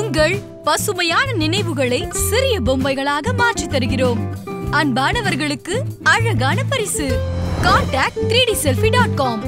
உங்கள் பசுமையான நினைவுகளை சிறிய பொம்மைகளாக மாற்றித் தருகிறோம் அன்பானவர்களுக்கு அழகான பரிசு contact three D selfie dot com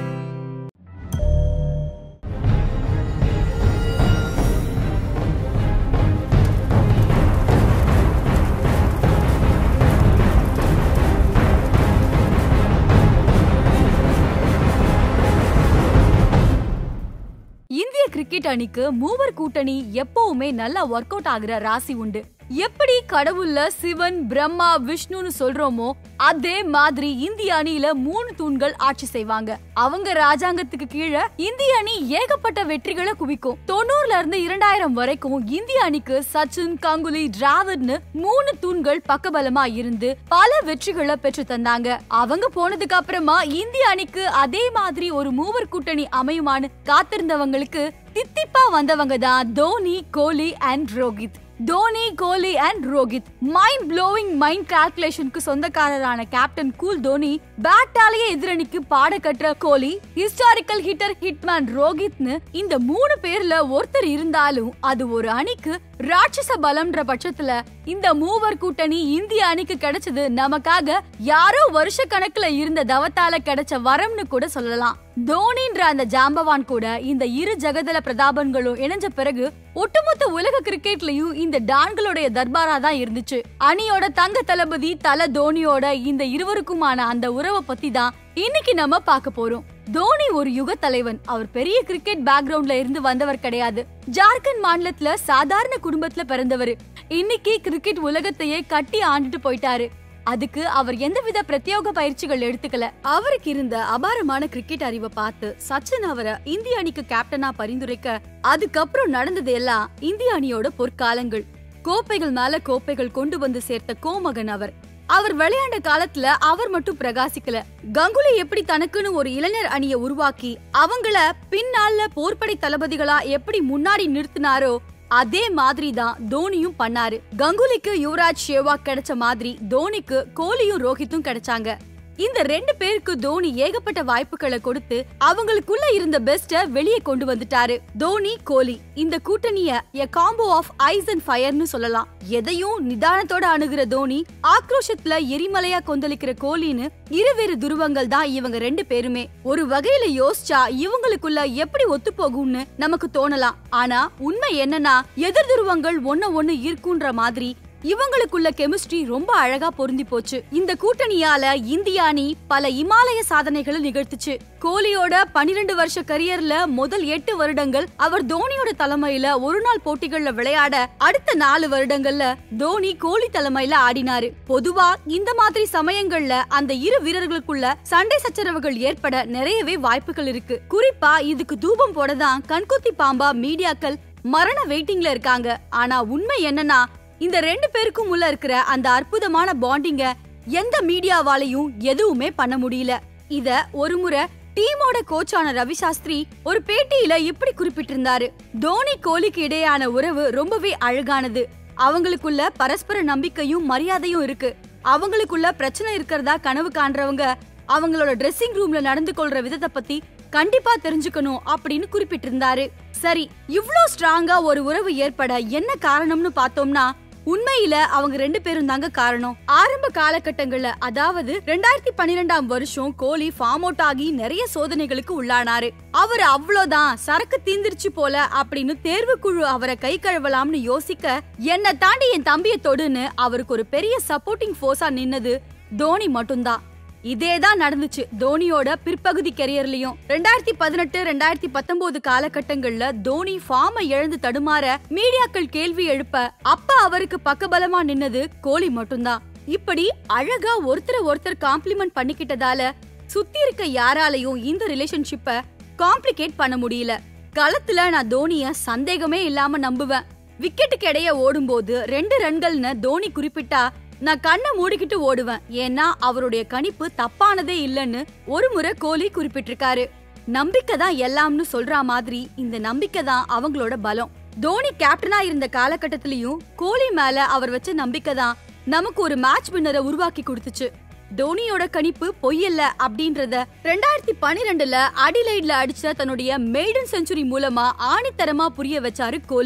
இந்திய கிரிக்கெட் அணிக்கு மூவர் கூட்டணி எப்பவுமே நல்லா ஒர்க் அவுட் ஆகுற ராசி உண்டு எப்படி கடவுள்ல சிவன் பிரம்மா விஷ்ணுன்னு சொல்றோமோ அதே மாதிரி இந்திய அணியில மூணு தூண்கள் ஆட்சி செய்வாங்க அவங்க ராஜாங்கத்துக்கு கீழே இந்திய அணி ஏகப்பட்ட வெற்றிகளை குவிக்கும் தொண்ணூறுல இருந்து இரண்டாயிரம் வரைக்கும் இந்திய அணிக்கு சச்சின் கங்குலி டிராவிட்னு மூணு தூண்கள் பக்கபலமா இருந்து பல வெற்றிகளை பெற்று தந்தாங்க அவங்க போனதுக்கு அப்புறமா இந்திய அணிக்கு அதே மாதிரி ஒரு மூவர் கூட்டணி அமையுமான்னு காத்திருந்தவங்களுக்கு தித்திப்பா வந்தவங்க தான் Dhoni Kohli and Rohit Dhoni Kohli and Rohit mind blowing mind கால்குலேஷனுக்கு சொந்தக்காரரான கேப்டன் கூல் தோனி பேட்டாலேயே எதிரணிக்கு பாட கட்டுற கோலி ஹிஸ்டாரிக்கல் ஹிட்டர் ஹிட்மேன் ரோஹித்னு இந்த மூணு பேர்ல ஒருத்தர் இருந்தாலும் அது ஒரு அணிக்கு ராட்சச பலம்ன்ற பட்சத்துல இந்த மூவர் கூட்டணி இந்திய அணிக்கு கிடைச்சது நமக்காக யாரோ வருஷ கணக்குல இருந்த தவத்தால கிடைச்ச வரம்னு கூட சொல்லலாம் தோனின்ற அந்த ஜாம்பவான் கூட இந்த இரு ஜெகதல பிரதாபன்களும் இணைஞ்ச பிறகு ஒட்டுமொத்த உலக கிரிக்கெட்லயும் இந்த டான்களுடைய தர்பாரா தான் இருந்துச்சு அணியோட தங்க தளபதி தல தோனியோட இந்த இருவருக்குமான அந்த உறவை பத்தி தான் இன்னைக்கு நம்ம பார்க்க போறோம் தோனி ஒரு யுக தலைவன் அவர் பெரிய கிரிக்கெட் பேக்ரவுண்ட்ல இருந்து வந்தவர் கிடையாது ஜார்க்கண்ட் மாநிலத்துல சாதாரண குடும்பத்துல பிறந்தவர் இன்னைக்கு கிரிக்கெட் உலகத்தையே கட்டி ஆண்டுட்டு போயிட்டாரு அதுக்கு அவர் எந்தவித பிரத்யோக பயிற்சிகள் எடுத்துக்கல அவருக்கு இருந்த அபாரமான கிரிக்கெட் அறிவை பார்த்து சச்சின் அவரை இந்திய அணிக்கு கேப்டனா பரிந்துரைக்க அதுக்கப்புறம் நடந்தது எல்லாம் இந்திய அணியோட பொற்காலங்கள் கோப்பைகள் மேல கோப்பைகள் கொண்டு வந்து சேர்த்த கோமகன் அவர் அவர் விளையாண்ட காலத்துல அவர் மட்டும் பிரகாசிக்கல கங்குலி எப்படி தனக்குன்னு ஒரு இளைஞர் அணிய உருவாக்கி அவங்கள பின்னால போர்ப்படை தளபதிகளா எப்படி முன்னாடி நிறுத்தினாரோ அதே மாதிரி தான் தோனியும் பண்ணாரு கங்குலிக்கு யுவராஜ் சேவாக் கிடைச்ச மாதிரி தோனிக்கு கோலியும் ரோஹித்தும் கிடைச்சாங்க இந்த ரெண்டு பேருக்கு தோனி ஏகப்பட்ட வாய்ப்புகளை கொடுத்து அவங்களுக்குள்ள இருந்த பெஸ்ட வெளியே கொண்டு வந்துட்டாரு தோனி கோலி இந்த கூட்டணிய a combo of ice and ஃபயர்னு சொல்லலாம் எதையும் நிதானத்தோட அணுகிற தோனி ஆக்ரோஷத்துல எரிமலையா கொந்தளிக்கிற கோலின்னு இருவேறு துருவங்கள் தான் இவங்க ரெண்டு பேருமே ஒரு வகையில யோசிச்சா இவங்களுக்குள்ள எப்படி ஒத்து போகும்னு நமக்கு தோணலாம் ஆனா உண்மை என்னன்னா எதிர் துருவங்கள் ஒன்ன ஒண்ணு இருக்குன்ற மாதிரி இவங்களுக்குள்ள கெமிஸ்ட்ரி ரொம்ப அழகா பொருந்தி போச்சு இந்த கூட்டணியால இந்திய அணி பல இமாலய சாதனைகளை நிகழ்த்துச்சு கோலியோட பனிரெண்டு வருஷ கரியர்ல முதல் எட்டு வருடங்கள் அவர் தோனியோட தலைமையில ஒரு நாள் போட்டிகள்ல விளையாட அடுத்த நாலு வருடங்கள்ல தோனி கோலி தலைமையில ஆடினாரு பொதுவா இந்த மாதிரி சமயங்கள்ல அந்த இரு வீரர்களுக்குள்ள சண்டை சச்சரவுகள் ஏற்பட நிறையவே வாய்ப்புகள் இருக்கு குறிப்பா இதுக்கு தூபம் போடதான் கண்குத்தி பாம்பா மீடியாக்கள் மரண வெயிட்டிங்ல இருக்காங்க ஆனா உண்மை என்னன்னா இந்த ரெண்டு பேருக்கும் உள்ள இருக்கிற அந்த அற்புதமான பாண்டிங்க எந்த மீடியாவாலையும் எதுவுமே பண்ண முடியல இத ஒரு முறை டீமோட கோச்சான ரவி சாஸ்திரி ஒரு பேட்டியில இப்படி குறிப்பிட்டிருந்தாரு தோனி கோலிக்கு இடையான உறவு ரொம்பவே அழகானது அவங்களுக்குள்ள பரஸ்பர நம்பிக்கையும் மரியாதையும் இருக்கு அவங்களுக்குள்ள பிரச்சனை இருக்கிறதா கனவு காண்றவங்க அவங்களோட ட்ரெஸ்ஸிங் ரூம்ல நடந்து கொள்ற விதத்தை பத்தி கண்டிப்பா தெரிஞ்சுக்கணும் அப்படின்னு குறிப்பிட்டிருந்தாரு சரி இவ்ளோ ஸ்ட்ராங்கா ஒரு உறவு ஏற்பட என்ன காரணம்னு பார்த்தோம்னா உண்மையில அவங்க ரெண்டு பேரும் தாங்க காரணம் ஆரம்ப காலகட்டங்கள்ல அதாவது ரெண்டாயிரத்தி பன்னிரெண்டாம் வருஷம் கோலி ஃபார்ம் அவுட் ஆகி நிறைய சோதனைகளுக்கு உள்ளானாரு அவர் அவ்வளவுதான் சரக்கு தீந்திருச்சு போல அப்படின்னு தேர்வுக்குழு அவரை கை கழுவலாம்னு யோசிக்க என்னை தாண்டி என் தம்பிய தொடுன்னு அவருக்கு ஒரு பெரிய சப்போர்ட்டிங் ஃபோர்ஸா நின்னது தோனி மட்டும்தான் இதேதான் நடந்துச்சு தோனியோட பிற்பகுதி கெரியர்லயும் ரெண்டாயிரத்தி பதினெட்டு ரெண்டாயிரத்தி பத்தொன்பது காலகட்டங்கள்ல தோனி ஃபார்மை இழந்து தடுமாற மீடியாக்கள் கேள்வி எழுப்ப அப்ப அவருக்கு பக்கபலமா நின்னது கோலி மட்டும்தான் இப்படி அழகா ஒருத்தரை ஒருத்தர் காம்ப்ளிமெண்ட் பண்ணிக்கிட்டதால சுத்தி இருக்க யாராலையும் இந்த ரிலேஷன்ஷிப்ப காம்ப்ளிகேட் பண்ண முடியல களத்துல நான் தோனிய சந்தேகமே இல்லாம நம்புவேன் விக்கெட்டுக்கு இடைய ஓடும்போது ரெண்டு ரன்கள்னு தோனி குறிப்பிட்டா நான் கண்ணை மூடிக்கிட்டு ஓடுவேன் ஏன்னா அவருடைய கணிப்பு தப்பானதே இல்லைன்னு ஒரு முறை கோலி குறிப்பிட்டிருக்காரு நம்பிக்கை தான் எல்லாம்னு சொல்ற மாதிரி இந்த நம்பிக்கை தான் அவங்களோட பலம் தோனி கேப்டனா இருந்த காலகட்டத்திலயும் கோலி மேல அவர் வச்ச நம்பிக்கை தான் நமக்கு ஒரு மேட்ச் வின்னரை உருவாக்கி கொடுத்துச்சு தோனியோட கணிப்பு பொய்யல்ல அப்படின்றத ரெண்டாயிரத்தி பனிரெண்டுல அடிலைட்ல அடிச்ச தன்னுடைய மெய்டன் செஞ்சுரி மூலமா ஆணித்தரமா புரிய வச்சாரு கோலி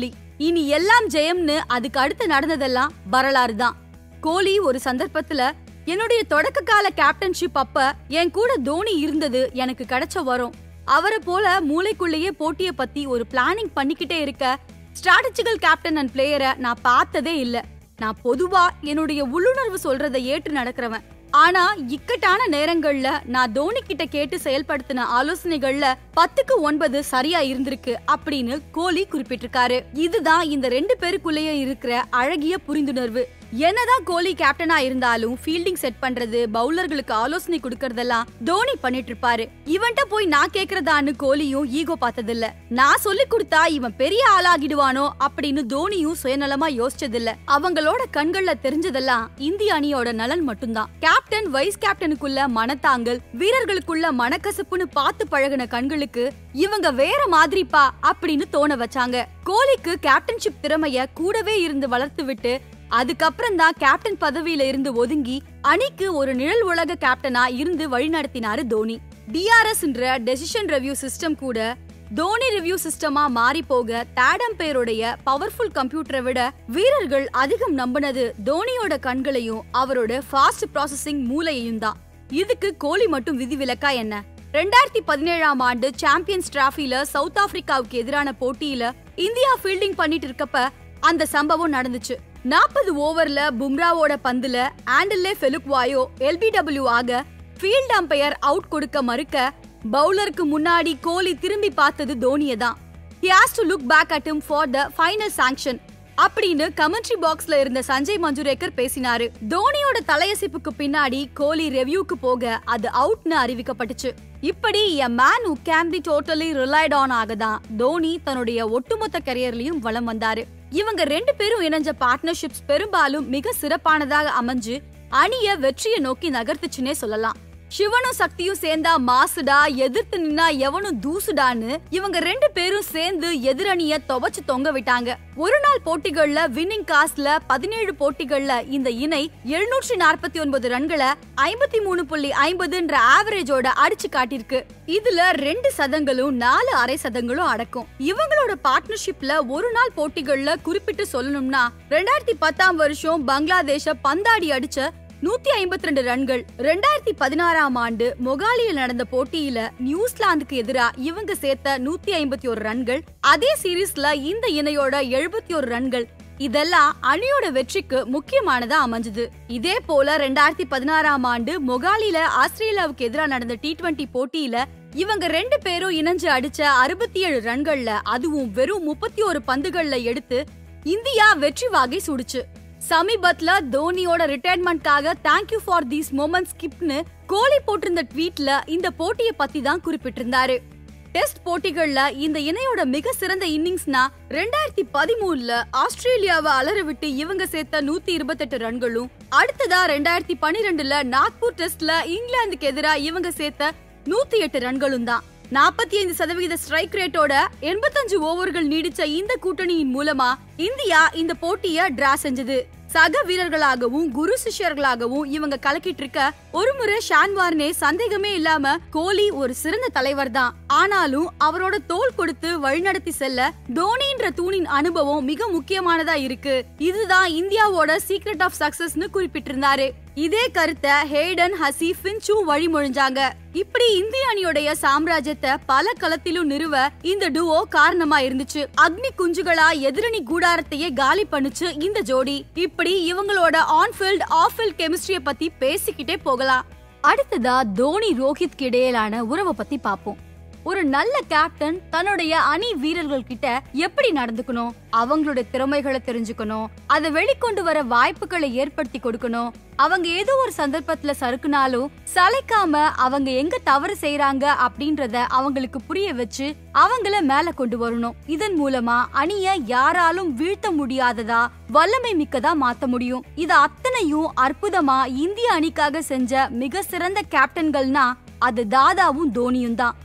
இனி எல்லாம் ஜெயம்னு அதுக்கு அடுத்து நடந்ததெல்லாம் வரலாறு தான் கோலி ஒரு சந்தர்ப்பத்துல என்னுடைய தொடக்க கால கேப்டன்ஷிப் அப்ப என் கூட தோனி இருந்தது எனக்கு கிடைச்ச வரும் அவரை போல மூளைக்குள்ளேயே போட்டிய பத்தி ஒரு பிளானிங் பண்ணிக்கிட்டே இருக்க ஸ்ட்ராட்டஜிக்கல் கேப்டன் அண்ட் பிளேயரை நான் பார்த்ததே இல்ல நான் பொதுவா என்னுடைய உள்ளுணர்வு சொல்றதை ஏற்று நடக்கிறவன் ஆனா இக்கட்டான நேரங்கள்ல நான் தோனி கிட்ட கேட்டு செயல்படுத்தின ஆலோசனைகள்ல பத்துக்கு ஒன்பது சரியா இருந்திருக்கு அப்படின்னு கோலி குறிப்பிட்டிருக்காரு இதுதான் இந்த ரெண்டு பேருக்குள்ளேயே இருக்கிற அழகிய புரிந்துணர்வு என்னதான் கோலி கேப்டனா இருந்தாலும் ஃபீல்டிங் செட் பண்றது பவுலர்களுக்கு ஆலோசனை கொடுக்கறதெல்லாம் தோனி பண்ணிட்டு இருப்பாரு இவன்ட்ட போய் நான் கேக்குறதான்னு கோலியும் ஈகோ பார்த்ததில்ல நான் சொல்லி கொடுத்தா இவன் பெரிய ஆளாகிடுவானோ அப்படின்னு தோனியும் சுயநலமா யோசிச்சதில்ல அவங்களோட கண்கள்ல தெரிஞ்சதெல்லாம் இந்திய அணியோட நலன் மட்டும்தான் கேப்டன் வைஸ் கேப்டனுக்குள்ள மனத்தாங்கல் வீரர்களுக்குள்ள மனக்கசப்புன்னு பார்த்து பழகுன கண்களுக்கு இவங்க வேற மாதிரிப்பா அப்படின்னு தோண வச்சாங்க கோலிக்கு கேப்டன்ஷிப் திறமைய கூடவே இருந்து வளர்த்து விட்டு அதுக்கப்புறம் தான் கேப்டன் பதவியில இருந்து ஒதுங்கி அணிக்கு ஒரு நிழல் உலக கேப்டனா இருந்து வழிநடத்தினாரு Dhoni DRS decision review system கூட தோனி ரிவ்யூ சிஸ்டமா மாறி போக தேடம் பேருடைய பவர்ஃபுல் கம்ப்யூட்டரை விட வீரர்கள் அதிகம் நம்பினது தோனியோட கண்களையும் அவரோட ஃபாஸ்ட் ப்ராசஸிங் மூளையையும் தான் இதுக்கு கோலி மட்டும் விதிவிலக்கா என்ன ரெண்டாயிரத்தி பதினேழாம் ஆண்டு சாம்பியன்ஸ் டிராஃபில சவுத் ஆப்பிரிக்காவுக்கு எதிரான போட்டியில இந்தியா ஃபீல்டிங் பண்ணிட்டு இருக்கப்ப அந்த சம்பவம் நடந்துச்சு நாற்பது ஓவர்ல பும்ராவோட பந்துல ஆண்டல்லே ஃபெலுக்வாயோ எல்பிடபிள்யூ ஆக ஃபீல்ட் அம்பையர் அவுட் கொடுக்க மறுக்க பவுலருக்கு முன்னாடி கோலி திரும்பி பார்த்தது தோனியை தான் he has to look back at him for the final sanction அப்படின்னு கமெண்ட்ரி பாக்ஸ்ல இருந்த சஞ்சய் மஞ்சுரேக்கர் பேசினாரு தோனியோட தலையசைப்புக்கு பின்னாடி கோலி ரெவ்யூக்கு போக அது அவுட்னு அறிவிக்கப்பட்டுச்சு இப்படி a man who can be totally relied on ஆகதான் தோனி தன்னுடைய ஒட்டுமொத்த கரியர்லயும் வலம் வந்தாரு இவங்க ரெண்டு பேரும் இணைஞ்ச பார்ட்னர்ஷிப்ஸ் பெரும்பாலும் மிக சிறப்பானதாக அமைஞ்சு அணிய வெற்றியை நோக்கி நகர்த்துச்சுன்னே சொல்லலாம் சிவனும் சக்தியும் சேர்ந்தா மாசுடா எதிர்த்து நின்னா எவனும் தூசுடான்னு இவங்க ரெண்டு பேரும் சேர்ந்து எதிரணிய துவச்சு தொங்க விட்டாங்க ஒரு நாள் போட்டிகள்ல வின்னிங் காஸ்ட்ல பதினேழு போட்டிகள்ல இந்த இணை எழுநூற்றி நாற்பத்தி ஒன்பது ரன்களை ஐம்பத்தி மூணு புள்ளி ஐம்பதுன்ற ஆவரேஜோட அடிச்சு காட்டிருக்கு இதுல ரெண்டு சதங்களும் நாலு அரை சதங்களும் அடக்கும் இவங்களோட பார்ட்னர்ஷிப்ல ஒரு நாள் போட்டிகள்ல குறிப்பிட்டு சொல்லணும்னா ரெண்டாயிரத்தி பத்தாம் வருஷம் பங்களாதேஷ பந்தாடி அடிச்ச நூத்தி ஐம்பத்தி ரெண்டு ரன்கள் ரெண்டாயிரத்தி பதினாறாம் ஆண்டு மொகாலியில் நடந்த போட்டியில நியூசிலாந்துக்கு எதிரா இவங்க சேர்த்த நூத்தி ஐம்பத்தி ஒரு ரன்கள் அதே சீரீஸ்ல இந்த இணையோட எழுபத்தி ஒரு ரன்கள் இதெல்லாம் அணியோட வெற்றிக்கு முக்கியமானதா அமைஞ்சது இதே போல ரெண்டாயிரத்தி பதினாறாம் ஆண்டு மொகாலில ஆஸ்திரேலியாவுக்கு எதிராக நடந்த டி டுவெண்டி போட்டியில இவங்க ரெண்டு பேரும் இணைஞ்சு அடிச்ச அறுபத்தி ஏழு ரன்கள்ல அதுவும் வெறும் முப்பத்தி ஒரு பந்துகள்ல எடுத்து இந்தியா வெற்றி வாகை சூடுச்சு சமீபத்துல தோனியோட ரிட்டையர்மெண்ட்காக தேங்க்யூ ஃபார் தீஸ் மொமெண்ட்ஸ் ஸ்கிப்னு கோலி போட்டிருந்த ட்வீட்ல இந்த போட்டியை பத்தி தான் குறிப்பிட்டிருந்தாரு டெஸ்ட் போட்டிகள்ல இந்த இணையோட மிக சிறந்த இன்னிங்ஸ்னா ரெண்டாயிரத்தி பதிமூணுல ஆஸ்திரேலியாவை அலற விட்டு இவங்க சேர்த்த நூத்தி இருபத்தெட்டு ரன்களும் அடுத்ததா ரெண்டாயிரத்தி பன்னிரெண்டுல நாக்பூர் டெஸ்ட்ல இங்கிலாந்துக்கு எதிராக இவங்க சேர்த்த நூத்தி எட்டு ரன்களும் தான் நாற்பத்தி ஐந்து சதவிகித ஸ்ட்ரைக் ரேட்டோட எண்பத்தஞ்சு ஓவர்கள் நீடிச்ச இந்த கூட்டணியின் மூலமா இந்தியா இந்த போட்டிய டிரா செஞ்சது சக வீரர்களாகவும் குரு சிஷ்யர்களாகவும் இவங்க கலக்கிட்டு இருக்க ஒரு முறை ஷான்வார்னே சந்தேகமே இல்லாம கோலி ஒரு சிறந்த தலைவர் தான் ஆனாலும் அவரோட தோல் கொடுத்து வழிநடத்தி செல்ல தோனின்ற தூணின் அனுபவம் மிக முக்கியமானதா இருக்கு இதுதான் இந்தியாவோட சீக்ரெட் ஆஃப் சக்சஸ்னு குறிப்பிட்டிருந்தாரு இதே கருத்தை ஹேடன் ஹசி பின்ச்சு வழிமொழிஞ்சாங்க இப்படி இந்திய அணியோடைய சாம்ராஜ்யத்தை பல களத்திலும் நிறுவ இந்த டுவோ காரணமா இருந்துச்சு அக்னி குஞ்சுகளா எதிரணி கூடாரத்தையே காலி பண்ணுச்சு இந்த ஜோடி இப்படி இவங்களோட ஆன் ஃபீல்ட் ஆஃப் ஃபீல்ட் கெமிஸ்ட்ரிய பத்தி பேசிக்கிட்டே போகலாம் அடுத்ததா தோனி ரோஹித் இடையிலான உறவை பத்தி பாப்போம் ஒரு நல்ல கேப்டன் தன்னுடைய அணி வீரர்கள் கிட்ட எப்படி நடந்துக்கணும் அவங்களுடைய திறமைகளை தெரிஞ்சுக்கணும் அதை வெளிக்கொண்டு வர வாய்ப்புகளை ஏற்படுத்தி கொடுக்கணும் அவங்க ஏதோ ஒரு சந்தர்ப்பத்துல சறுக்குனாலும் சளைக்காம அவங்க எங்க தவறு செய்யறாங்க அப்படின்றத அவங்களுக்கு புரிய வச்சு அவங்கள மேல கொண்டு வரணும் இதன் மூலமா அணிய யாராலும் வீழ்த்த முடியாததா வல்லமை மிக்கதா மாத்த முடியும் இது அத்தனையும் அற்புதமா இந்திய அணிக்காக செஞ்ச மிக சிறந்த கேப்டன்கள்னா அது தாதாவும் தோனியும் தான்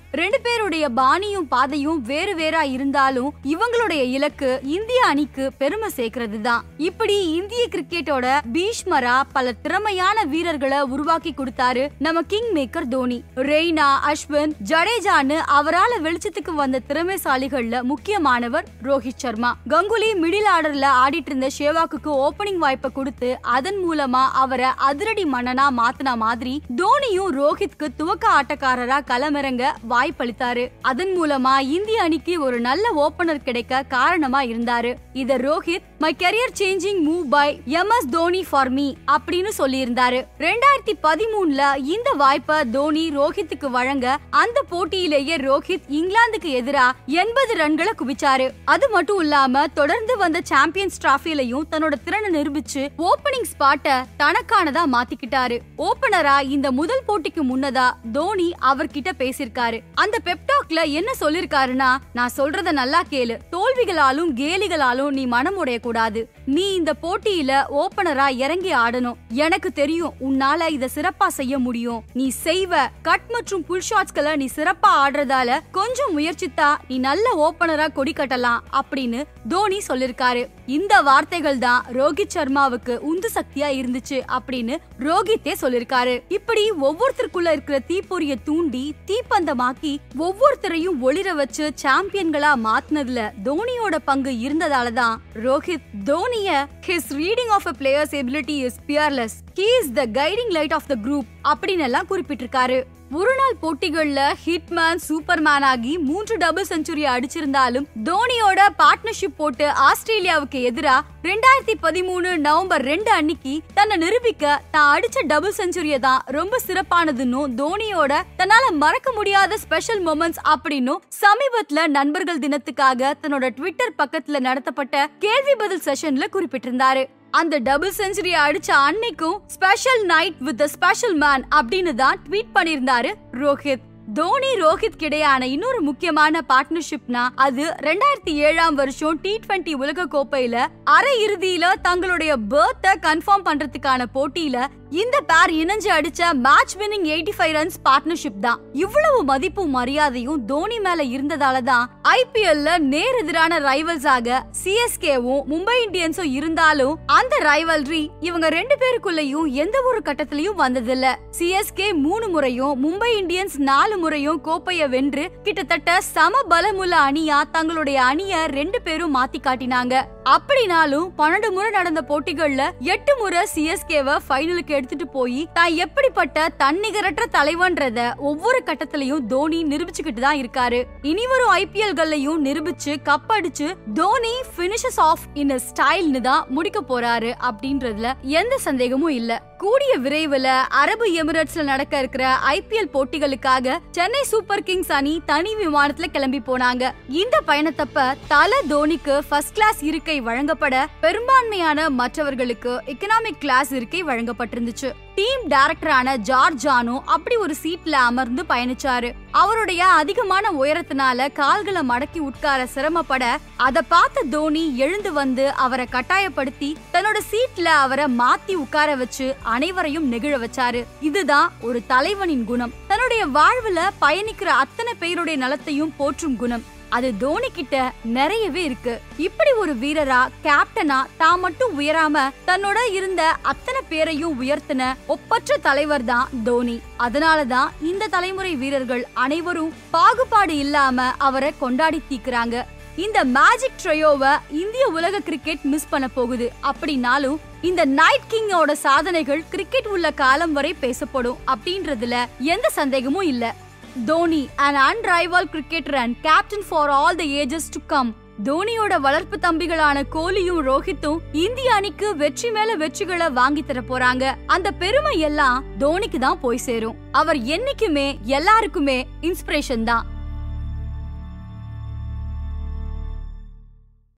ரெண்டு பேருடைய பாணியும் பாதையும் வேறு வேறா இருந்தாலும் இவங்களுடைய இலக்கு இந்திய அணிக்கு பெருமை சேர்க்கிறது தான் இப்படி இந்திய கிரிக்கெட்டோட பீஷ்மரா பல திறமையான வீரர்களை உருவாக்கி கொடுத்தாரு நம்ம கிங் மேக்கர் தோனி ரெய்னா அஸ்வின் ஜடேஜான்னு அவரால வெளிச்சத்துக்கு வந்த திறமைசாலிகள்ல முக்கியமானவர் ரோஹித் சர்மா கங்குலி மிடில் ஆர்டர்ல ஆடிட்டு இருந்த ஷேவாக்கு ஓபனிங் வாய்ப்பை கொடுத்து அதன் மூலமா அவரை அதிரடி மன்னனா மாத்தின மாதிரி தோனியும் ரோஹித்க்கு துவக்க ஆட்டக்காரரா களமிறங்க வாய்ப்பளித்தாரு அதன் மூலமா இந்திய அணிக்கு ஒரு நல்ல ஓபனர் கிடைக்க காரணமா இருந்தாரு இத Rohit my career changing move by M S Dhoni for me அப்படின்னு சொல்லியிருந்தாரு ரெண்டாயிரத்தி பதிமூணுல இந்த வாய்ப்பை தோனி ரோஹித்துக்கு வழங்க அந்த போட்டியிலேயே ரோஹித் இங்கிலாந்துக்கு எதிரா எண்பது ரன்களை குவிச்சாரு அது மட்டும் இல்லாம தொடர்ந்து வந்த சாம்பியன்ஸ் டிராஃபிலையும் தன்னோட திறனை நிரூபிச்சு ஓபனிங் ஸ்பாட்ட தனக்கானதா மாத்திக்கிட்டாரு ஓபனரா இந்த முதல் போட்டிக்கு முன்னதா தோனி அவர்கிட்ட பேசியிருக்காரு அந்த பெப்டாக்ல என்ன சொல்லிருக்காருன்னா நான் சொல்றத நல்லா கேளு தோல்விகளாலும் கேலிகளாலும் நீ மனம் உடைய கூடாது நீ இந்த போட்டியில ஓபனரா இறங்கி ஆடணும் எனக்கு தெரியும் உன்னால இத சிறப்பா செய்ய முடியும் நீ செய்வ கட் மற்றும் புல் ஷாட்ஸ்களை நீ சிறப்பா ஆடுறதால கொஞ்சம் முயற்சித்தா நீ நல்ல ஓபனரா கொடி கட்டலாம் அப்படின்னு தோனி சொல்லிருக்காரு இந்த வார்த்தைகள் தான் ரோஹித் சர்மாவுக்கு உந்து சக்தியா இருந்துச்சு அப்படின்னு ரோஹித்தே சொல்லிருக்காரு இப்படி ஒவ்வொருத்தருக்குள்ள இருக்கிற தீப்பொறிய தூண்டி தீப்பந்தமாக்கி ஒவ்வொருத்தரையும் ஒளிர வச்சு சாம்பியன்களா மாத்தினதுல தோனியோட பங்கு இருந்ததால தான் ரோஹித் தோனிய his reading of a players ability is fearless he is the guiding light of the group அப்படின்னு எல்லாம் குறிப்பிட்டிருக்காரு ஒரு நாள் போட்டிகள்ல ஹிட்மேன் சூப்பர்மேன் ஆகி மூன்று டபுள் செஞ்சுரி அடிச்சிருந்தாலும் தோனியோட பார்ட்னர்ஷிப் போட்டு ஆஸ்திரேலியாவுக்கு எதிரா ரெண்டாயிரத்தி பதிமூணு நவம்பர் ரெண்டு அன்னைக்கு தன்னை நிரூபிக்க தான் அடிச்ச டபுள் செஞ்சுரிய தான் ரொம்ப சிறப்பானதுன்னும் தோனியோட தன்னால மறக்க முடியாத ஸ்பெஷல் மொமெண்ட்ஸ் அப்படின்னும் சமீபத்துல நண்பர்கள் தினத்துக்காக தன்னோட ட்விட்டர் பக்கத்துல நடத்தப்பட்ட கேள்வி பதில் செஷன்ல குறிப்பிட்டிருந்தாரு அந்த டபுள் செஞ்சுரி அடிச்ச அன்னைக்கும் special night with special man அப்படின்னு தான் ட்வீட் பண்ணியிருந்தாரு ரோஹித் தோனி ரோஹித் கிடையான இன்னொரு முக்கியமான பார்ட்னர்ஷிப்னா அது ரெண்டாயிரத்தி ஏழாம் வருஷம் டி டுவெண்டி உலக கோப்பையில அரை இறுதியில தங்களுடைய பேர்த்தை கன்ஃபார்ம் பண்றதுக்கான போட்டியில இந்த பேர் இணைஞ்சு அடிச்ச match winning eighty five runs partnership தான் இவ்வளவு மதிப்பும் மரியாதையும் தோனி மேல இருந்ததால தான் ஐபிஎல்ல நேர் எதிரான ரைவல்ஸ் ஆக சிஎஸ்கேவும் மும்பை இந்தியன்ஸும் இருந்தாலும் அந்த ரைவல்ரி இவங்க ரெண்டு பேருக்குள்ளயும் எந்த ஒரு கட்டத்திலயும் வந்ததில்ல சிஎஸ்கே மூணு முறையும் மும்பை இந்தியன்ஸ் நாலு முறையும் கோப்பைய வென்று கிட்டத்தட்ட சம பலமுள்ள அணியா தங்களுடைய அணிய ரெண்டு பேரும் மாத்தி காட்டினாங்க அப்படினாலும் பன்னெண்டு முறை நடந்த போட்டிகள்ல எட்டு முறை சிஎஸ்கேவை ஃபைனலுக்கு எடுத்துட்டு போய் தான் எப்படிப்பட்ட தன்னிகரற்ற தலைவன்றத ஒவ்வொரு கட்டத்திலையும் தோனி நிரூபிச்சுக்கிட்டு தான் இருக்காரு இனி வரும் ஐபிஎல்கள்லயும் நிரூபிச்சு கப் அடிச்சு தோனி பினிஷஸ் ஆஃப் இன் ஸ்டைல்னு தான் முடிக்க போறாரு அப்படின்றதுல எந்த சந்தேகமும் இல்ல கூடிய விரைவில் அரபு எமிரேட்ஸ்ல நடக்க இருக்கிற ஐபிஎல் போட்டிகளுக்காக சென்னை சூப்பர் கிங்ஸ் அணி தனி விமானத்துல கிளம்பி போனாங்க இந்த பயணத்தப்ப தல தோனிக்கு ஃபர்ஸ்ட் கிளாஸ் இருக்கை வழங்கப்பட பெரும்பான்மையான மற்றவர்களுக்கு எக்கனாமிக் கிளாஸ் இருக்கை வழங்கப்பட்டிருந்துச்சு டீம் டைரக்டரான ஜார்ஜ் ஜானோ அப்படி ஒரு சீட்ல அமர்ந்து பயணிச்சாரு அவருடைய அதிகமான உயரத்தினால கால்களை மடக்கி உட்கார சிரமப்பட அத பார்த்த தோனி எழுந்து வந்து அவரை கட்டாயப்படுத்தி தன்னோட சீட்ல அவரை மாத்தி உட்கார வச்சு அனைவரையும் நெகிழ வச்சாரு இதுதான் ஒரு தலைவனின் குணம் தன்னுடைய வாழ்வுல பயணிக்கிற அத்தனை பேருடைய நலத்தையும் போற்றும் குணம் அது தோனி கிட்ட நிறையவே இருக்கு இப்படி ஒரு வீரரா கேப்டனா தான் மட்டும் உயராம தன்னோட இருந்த அத்தனை பேரையும் உயர்த்தின ஒப்பற்ற தலைவர் தான் தோனி அதனாலதான் இந்த தலைமுறை வீரர்கள் அனைவரும் பாகுபாடு இல்லாம அவரை கொண்டாடி தீக்குறாங்க இந்த மேஜிக் ட்ரையோவை இந்திய உலக கிரிக்கெட் மிஸ் பண்ண போகுது அப்படின்னாலும் இந்த நைட் கிங்கோட சாதனைகள் கிரிக்கெட் உள்ள காலம் வரை பேசப்படும் அப்படின்றதுல எந்த சந்தேகமும் இல்ல Dhoni and unrivalled cricketer and captain for all the ages to come தோனியோட வளர்ப்பு தம்பிகளான கோலியும் ரோஹித்தும் இந்திய அணிக்கு வெற்றி மேல வெற்றிகளை வாங்கி தர போறாங்க அந்த பெருமை எல்லாம் தோனிக்கு தான் போய் சேரும் அவர் என்னைக்குமே எல்லாருக்குமே இன்ஸ்பிரேஷன் தான்